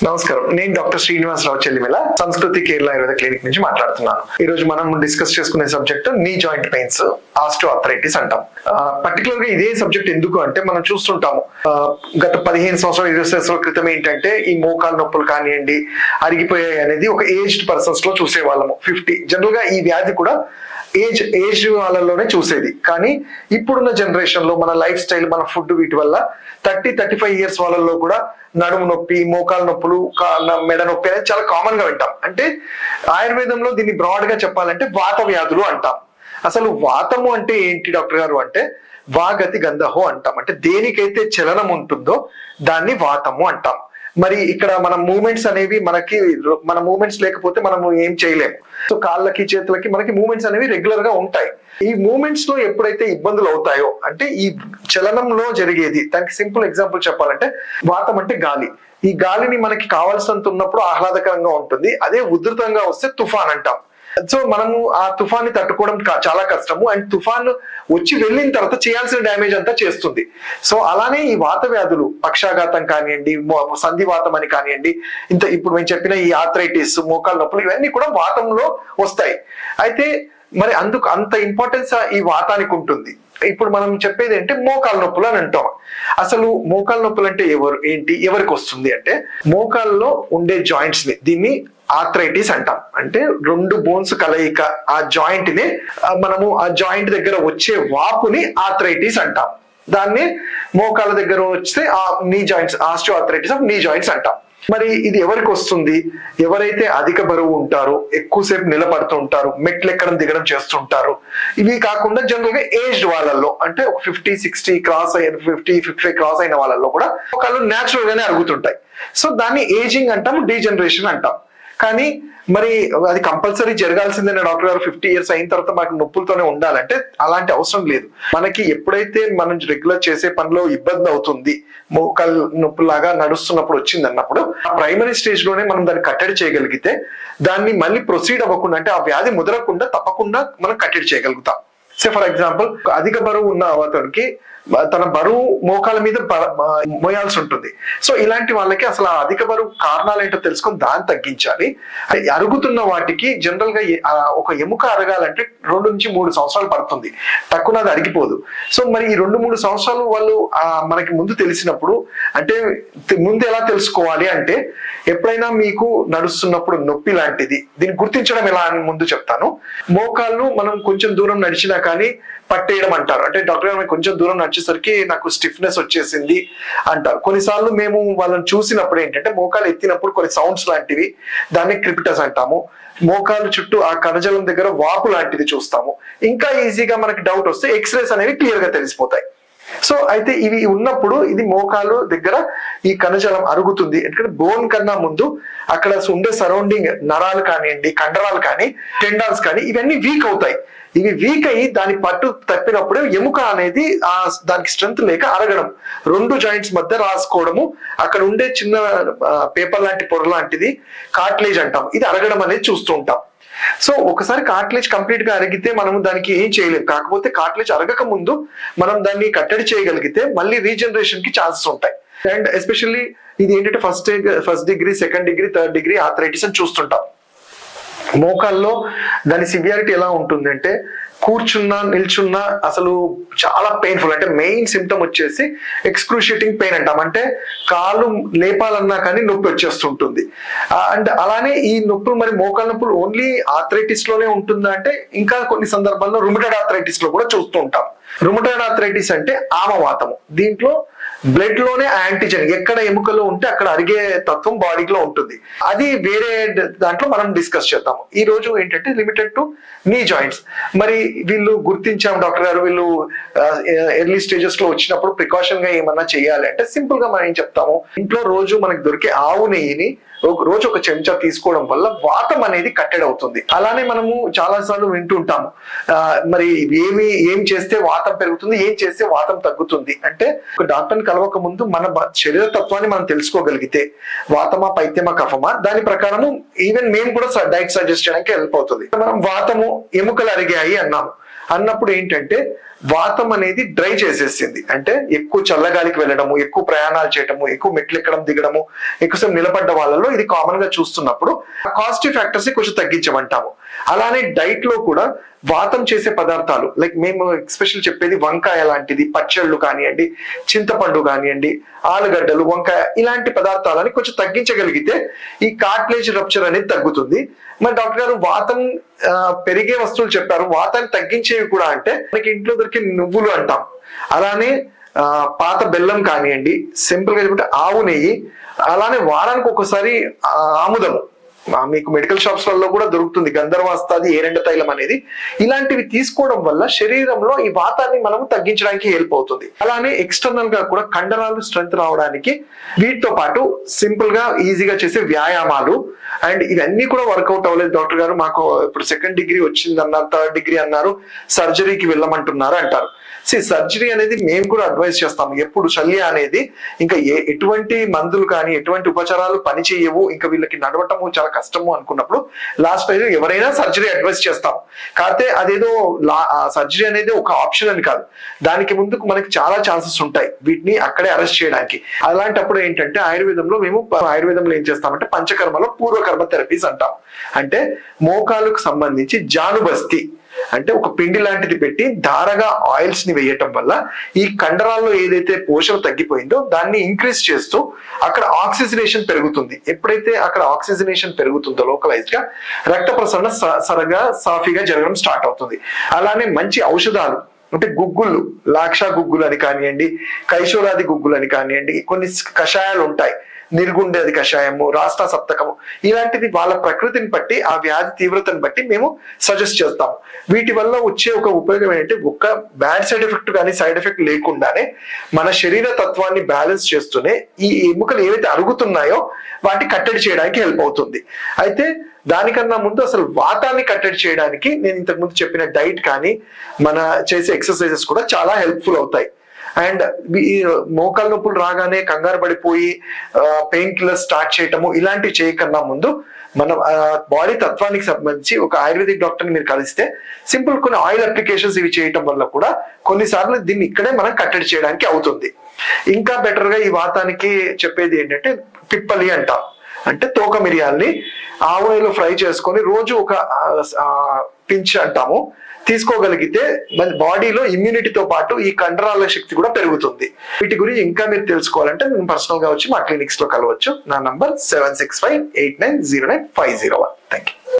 నమస్కారం నేను డాక్టర్ శ్రీనివాసరావు చెల్లిమెల సంస్కృతి కేరళ ఆయుర్వేద క్లినిక్ నుంచి మాట్లాడుతున్నాను ఈ రోజు మనం డిస్కస్ చేసుకునే subject knee joint pains osteoarthritis అంటాం పర్టికులర్ గా ఇదే సబ్జెక్ట్ ఎందుకు అంటే మనం చూస్తుంటాము ఆ, గత పదిహేను సంవత్సరాలు ఇరవై సంవత్సరాల క్రితం ఏంటంటే ఈ మోకాలు నొప్పులు కానివ్వండి అరిగిపోయాయి అనేది ఒక ఏజ్డ్ పర్సన్స్ లో చూసే వాళ్ళము ఫిఫ్టీ జనరల్ గా ఈ వ్యాధి కూడా ఏజ్ ఏజ్ వాళ్ళలోనే చూసేది కానీ ఇప్పుడున్న జనరేషన్ లో మన లైఫ్ స్టైల్ మన ఫుడ్ వీటి వల్ల థర్టీ థర్టీ ఫైవ్ ఇయర్స్ వాళ్ళలో కూడా నడుము నొప్పి మోకాలు నొప్పులు కా- న- మెడ నొప్పి అనేది చాలా కామన్ గా వింటాం అంటే ఆయుర్వేదంలో దీన్ని బ్రాడ్ గా చెప్పాలంటే వాత వ్యాధులు అంటాం అసలు వాతము అంటే ఏంటి డాక్టర్ గారు అంటే వాగతి గంధహో అంటాం అంటే దేనికైతే చలనం ఉంటుందో దాన్ని వాతము అంటాం మరి ఇక్కడ మన మూమెంట్స్ అనేవి మనకి మన మూమెంట్స్ లేకపోతే మనము ఏం చేయలేము సో కాళ్ళకి చేతులకి మనకి మూమెంట్స్ అనేవి రెగ్యులర్ గా ఉంటాయి ఈ మూమెంట్స్ లో ఎప్పుడైతే ఇబ్బందులు అవుతాయో అంటే ఈ చలనంలో జరిగేది దానికి సింపుల్ ఎగ్జాంపుల్ చెప్పాలంటే వాతం అంటే గాలి ఈ గాలిని మనకి కావాల్సినంత ఉన్నప్పుడు ఆహ్లాదకరంగా ఉంటుంది అదే ఉధృతంగా వస్తే తుఫాన్ అంటాం సో మనము ఆ తుఫాన్ని తట్టుకోవడం కా- చాలా కష్టము అండ్ తుఫాన్ వచ్చి వెళ్ళిన తర్వాత చేయాల్సిన డ్యామేజ్ అంతా చేస్తుంది సో అలానే ఈ వాత వ్యాధులు పక్షాఘాతం కానివ్వండి మో- సంధివాతం అని కానివ్వండి ఇంత ఇప్పుడు మేము చెప్పిన ఈ ఆథరైటిస్ మోకాలు నొప్పులు ఇవన్నీ కూడా వాతంలో వస్తాయి అయితే మరి అందుకు అంత ఇంపార్టెన్స్ ఈ వాతానికి ఉంటుంది ఇప్పుడు మనం చెప్పేది ఏంటి మోకాలు నొప్పులు అని అంటాం అసలు మోకాలు నొప్పులు అంటే ఎవరు ఏంటి ఎవరికి వస్తుంది అంటే మోకాల్లో ఉండే జాయింట్స్ ని దీన్ని ఆథరైటిస్ అంటాం అంటే రెండు బోన్స్ కలయిక ఆ జాయింట్ ని ఆ, మనము ఆ జాయింట్ దగ్గర వచ్చే వాపుని ఆథరైటిస్ అంటాం దాన్ని మోకాల దగ్గర వస్తే ఆ knee joints osteoarthritis of knee joints అంటాం మరి ఇది ఎవరికి వస్తుంది ఎవరైతే అధిక బరువు ఉంటారో ఎక్కువసేపు నిలబడుతూ ఉంటారు మెట్లు ఎక్కడం దిగడం చేస్తుంటారు ఇవి కాకుండా జనరల్ గా ఏజ్డ్ వాళ్ళల్లో అంటే ఒక ఫిఫ్టీ సిక్స్టీ క్రాస్ అయిన ఫిఫ్టీ ఫిఫ్టీ ఫైవ్ క్రాస్ అయిన వాళ్ళల్లో కూడా ఒకళ్ళు న్యాచురల్ గానే అరుగుతుంటాయి సో దాన్ని ఏజింగ్ అంటాం డీజనరేషన్ అంటాం కానీ మరి అది కంపల్సరీ జరగాల్సిందే డాక్టర్ గారు ఫిఫ్టీ ఇయర్స్ అయిన తర్వాత మాకు నొప్పులతోనే ఉండాలంటే అలాంటి అవసరం లేదు మనకి ఎప్పుడైతే మనం రెగ్యులర్ చేసే పనిలో ఇబ్బంది అవుతుంది మోకాలు నొప్పులాగా నడుస్తున్నప్పుడు వచ్చింది అన్నప్పుడు ఆ ప్రైమరీ స్టేజ్ లోనే మనం దాన్ని కట్టడి చేయగలిగితే దాన్ని మళ్ళీ ప్రొసీడ్ అవ్వకుండా అంటే ఆ వ్యాధి ముదరకుండా తప్పకుండా మనం కట్టడి చేయగలుగుతాం సే ఫర్ ఎగ్జాంపుల్ అధిక బరువు ఉన్న అతనికి తన బరువు మోకాల మీద బ- బ- మోయాల్సి ఉంటుంది సో ఇలాంటి వాళ్ళకి అసలు ఆ అధిక బరువు కారణాలు ఏంటో తెలుసుకొని దాన్ని తగ్గించాలి అది అరుగుతున్న వాటికి జనరల్ గా ఎ- ఆ ఒక ఎముక అరగాలంటే రెండు నుంచి మూడు సంవత్సరాలు పడుతుంది తక్కువ అది అరిగిపోదు సో మరి ఈ రెండు మూడు సంవత్సరాలు వాళ్ళు ఆ మనకి ముందు తెలిసినప్పుడు అంటే తె- ముందు ఎలా తెలుసుకోవాలి అంటే ఎప్పుడైనా మీకు నడుస్తున్నప్పుడు నొప్పి లాంటిది దీన్ని గుర్తించడం ఎలా అని ముందు చెప్తాను మోకాళ్ళు మనం కొంచెం దూరం నడిచినా కానీ పట్టేయడం అంటారు అంటే డాక్టర్ గారు "మేము కొంచెం దూరం నడిచేసరికి నాకు స్టిఫ్నెస్ వచ్చేసింది అంటారు కొన్నిసార్లు మేము వాళ్ళని చూసినప్పుడు ఏంటంటే మోకాలు ఎత్తినప్పుడు కొన్ని సౌండ్స్ లాంటివి దాన్ని క్రిపిటస్ అంటాము మోకాలు చుట్టూ ఆ కణజలం దగ్గర వాపు లాంటిది చూస్తాము ఇంకా ఈజీగా మనకి డౌట్ వస్తే ఎక్స్రేస్ అనేవి క్లియర్ గా తెలిసిపోతాయి సో అయితే ఇవి ఉన్నప్పుడు ఇది మోకాలు దగ్గర ఈ కణజాలం అరుగుతుంది ఎందుకంటే బోన్ కన్నా ముందు అక్కడ ఉండే సరౌండింగ్ నరాలు కానివ్వండి కండరాలు కానీ టెండాల్స్ కానీ ఇవన్నీ వీక్ అవుతాయి ఇవి వీక్ అయ్యి దాని పట్టు తప్పినప్పుడు ఎముక అనేది ఆ దానికి స్ట్రెంత్ లేక అరగడం రెండు జాయింట్స్ మధ్య రాసుకోవడము అక్కడ ఉండే చిన్న పేపర్ లాంటి పొర లాంటిది కార్ట్లేజ్ అంటాం ఇది అరగడం అనేది చూస్తూ ఉంటాం సో ఒకసారి కార్ట్లేజ్ కంప్లీట్ గా అరిగితే మనం దానికి ఏం చేయలేం కాకపోతే కార్ట్లేజ్ అరగక ముందు మనం దాన్ని కట్టడి చేయగలిగితే మళ్ళీ రీజనరేషన్ కి ఛాన్సెస్ ఉంటాయి అండ్ ఎస్పెషల్లీ ఇది ఏంటంటే first first degree second degree third degree arthritis అని చూస్తుంటాం మోకాల్లో దాని సివియారిటీ ఎలా ఉంటుంది అంటే కూర్చున్నా నిల్చున్నా అసలు చాలా పెయిన్ఫుల్ అంటే మెయిన్ సిమ్టమ్ వచ్చేసి ఎక్స్క్రూషియేటింగ్ పెయిన్ అంటాం అంటే కాలు లేపాలన్నా కానీ నొప్పి వచ్చేస్తుంటుంది అండ్ అలానే ఈ నొప్పులు మరి మోకాలు నొప్పులు ఓన్లీ ఆథరైటిస్ లోనే ఉంటుందా అంటే ఇంకా కొన్ని సందర్భాల్లో రుమటైడ్ ఆథరైటిస్ లో కూడా చూస్తూ ఉంటాం రుమటైడ్ ఆథరైటిస్ అంటే ఆమవాతము దీంట్లో బ్లడ్ లోనే యాంటీజెన్ ఎక్కడ ఎముకలో ఉంటే అక్కడ అరిగే తత్వం బాడీలో ఉంటుంది అది వేరే ద- దాంట్లో మనం డిస్కస్ చేద్దాము ఈ రోజు ఏంటంటే లిమిటెడ్ టు నీ జాయింట్స్ మరి వీళ్ళు గుర్తించాం డాక్టర్ గారు వీళ్ళు ఎర్లీ స్టేజెస్ లో వచ్చినప్పుడు ప్రికాషన్ గా ఏమన్నా చేయాలి అంటే సింపుల్ గా మనం ఏం చెప్తాము ఇంట్లో రోజు మనకి దొరికే ఆవు నెయ్యిని ఒక రోజు ఒక చెంచా తీసుకోవడం వల్ల వాతం అనేది కట్టెడ్ అవుతుంది అలానే మనము చాలా సార్లు వింటుంటాము ఆ, మరి ఏమి ఏం చేస్తే వాతం పెరుగుతుంది ఏం చేస్తే వాతం తగ్గుతుంది అంటే ఒక డాక్టర్ని కలవక ముందు మన బ- శరీర తత్వాన్ని మనం తెలుసుకోగలిగితే వాతమా పైత్యమా కఫమా దాని ప్రకారము ఈవెన్ మేము కూడా డైట్ సజెస్ట్ చేయడానికి హెల్ప్ అవుతుంది మనం వాతము ఎముకలు అరిగాయి అన్నాము అన్నప్పుడు ఏంటంటే వాతం అనేది డ్రై చేసేసింది అంటే ఎక్కువ చల్లగాలికి వెళ్ళడము ఎక్కువ ప్రయాణాలు చేయడము ఎక్కువ మెట్లు ఎక్కడం దిగడము ఎక్కువసేపు నిలబడ్డ వాళ్ళలో ఇది కామన్ గా చూస్తున్నప్పుడు కాస్టివ్ ఫ్యాక్టర్స్ ని కొంచెం తగ్గించమంటాము అలానే డైట్ లో కూడా వాతం చేసే పదార్థాలు లైక్ మేము ఎక్స్పెషల్ చెప్పేది వంకాయ లాంటిది పచ్చళ్ళు కానివ్వండి చింతపండు కానివ్వండి ఆలుగడ్డలు వంకాయ ఇలాంటి పదార్థాలని కొంచెం తగ్గించగలిగితే ఈ కార్ట్లేజ్ రప్చర్ అనేది తగ్గుతుంది మరి డాక్టర్ గారు వాతం ఆ, పెరిగే వస్తువులు చెప్పారు వాతాన్ని తగ్గించేవి కూడా అంటే మనకి ఇంట్లో దొరికే నువ్వులు అంటాం అలానే ఆ, పాత బెల్లం కానివ్వండి సింపుల్ గా చెప్పుకుంటే ఆవు నెయ్యి అలానే వారానికి ఒకసారి ఆ, ఆముదము ఆ, మీకు మెడికల్ షాప్స్ లలో కూడా దొరుకుతుంది గంధర్వాస్తాది ఏరెండ తైలం అనేది ఇలాంటివి తీసుకోవడం వల్ల శరీరంలో ఈ వాతాన్ని మనము తగ్గించడానికి హెల్ప్ అవుతుంది అలానే ఎక్స్టర్నల్ గా కూడా కండరాలు స్ట్రెంత్ రావడానికి వీటితో పాటు సింపుల్ గా ఈజీగా చేసే వ్యాయామాలు అండ్ ఇవన్నీ కూడా వర్కౌట్ అవ్వలేదు డాక్టర్ గారు మాకు ఇప్పుడు సెకండ్ డిగ్రీ వచ్చింది అన్నారు థర్డ్ డిగ్రీ అన్నారు సర్జరీకి వెళ్ళమంటున్నారు అంటారు సి సర్జరీ అనేది మేము కూడా అడ్వైస్ చేస్తాం ఎప్పుడు శల్య అనేది ఇంకా ఏ ఎటువంటి మందులు కానీ ఎటువంటి ఉపచారాలు పని చేయవు ఇంకా వీళ్ళకి నడవటము చాలా కష్టము అనుకున్నప్పుడు లాస్ట్ టైం ఎవరైనా సర్జరీ అడ్వైస్ చేస్తాం కాకపోతే అదేదో సర్జరీ అనేది ఒక ఆప్షన్ అని కాదు దానికి ముందుకు మనకి చాలా ఛాన్సెస్ ఉంటాయి వీటిని అక్కడే అరెస్ట్ చేయడానికి అలాంటప్పుడు ఏంటంటే ఆయుర్వేదంలో మేము ప- ఆయుర్వేదంలో ఏం చేస్తామంటే పంచకర్మలో పూర్వకర్మ థెరపీస్ అంటాం అంటే మోకాలకు సంబంధించి జానుబస్తి అంటే ఒక పిండి లాంటిది పెట్టి ధారగా ఆయిల్స్ ని వేయటం వల్ల ఈ కండరాల్లో ఏదైతే పోషణ తగ్గిపోయిందో దాన్ని ఇంక్రీజ్ చేస్తూ అక్కడ ఆక్సిజనేషన్ పెరుగుతుంది ఎప్పుడైతే అక్కడ ఆక్సిజనేషన్ పెరుగుతుందో లోకలైజ్ గా రక్త ప్రసరణ స- సరగా సాఫీగా జరగడం స్టార్ట్ అవుతుంది అలానే మంచి ఔషధాలు అంటే గుగ్గులు లాక్షా గుగ్గులు అని కానివ్వండి కైశోరాది గుగ్గులు అని కానివ్వండి కొన్ని కషాయాలు ఉంటాయి నిర్గుండేది కషాయము రాష్ట్ర సప్తకము ఇలాంటిది వాళ్ళ ప్రకృతిని బట్టి ఆ వ్యాధి తీవ్రతను బట్టి మేము సజెస్ట్ చేస్తాం వీటి వల్ల వచ్చే ఒక ఉపయోగం ఏంటంటే ఒక్క బ్యాడ్ సైడ్ ఎఫెక్ట్ కానీ సైడ్ ఎఫెక్ట్ లేకుండానే మన శరీర తత్వాన్ని బ్యాలెన్స్ చేస్తూనే ఈ ఎముకలు ఏవైతే అరుగుతున్నాయో వాటి కట్టడి చేయడానికి హెల్ప్ అవుతుంది అయితే దానికన్నా ముందు అసలు వాతాన్ని కట్టడి చేయడానికి నేను ఇంతకు ముందు చెప్పిన డైట్ కానీ మన చేసే ఎక్సర్సైజెస్ కూడా చాలా హెల్ప్ఫుల్ అవుతాయి అండ్ ఈ మోకాల నొప్పులు రాగానే కంగారు పడిపోయి పెయిన్ కిల్లర్ స్టార్ట్ చేయటము ఇలాంటివి చేయకన్నా ముందు మన బాడీ తత్వానికి సంబంధించి ఒక ఆయుర్వేదిక్ డాక్టర్ ని మీరు కలిస్తే సింపుల్ కొన్ని ఆయిల్ అప్లికేషన్స్ ఇవి చేయటం వల్ల కూడా కొన్నిసార్లు దీన్ని ఇక్కడే మనం కట్టడి చేయడానికి అవుతుంది ఇంకా బెటర్ గా ఈ వాతానికి చెప్పేది ఏంటంటే పిప్పలి అంటాం అంటే తోక మిరియాల్ని ఆవు నెయ్యిలో ఫ్రై చేసుకొని రోజు ఒక పించ్ అంటాము తీసుకోగలిగితే మన బాడీలో ఇమ్యూనిటీతో పాటు ఈ కండరాల శక్తి కూడా పెరుగుతుంది వీటి గురించి ఇంకా మీరు తెలుసుకోవాలంటే నేను పర్సనల్ గా వచ్చి మా క్లినిక్స్ లో కలవచ్చు నా number seven six five eight nine zero nine five zero one thank you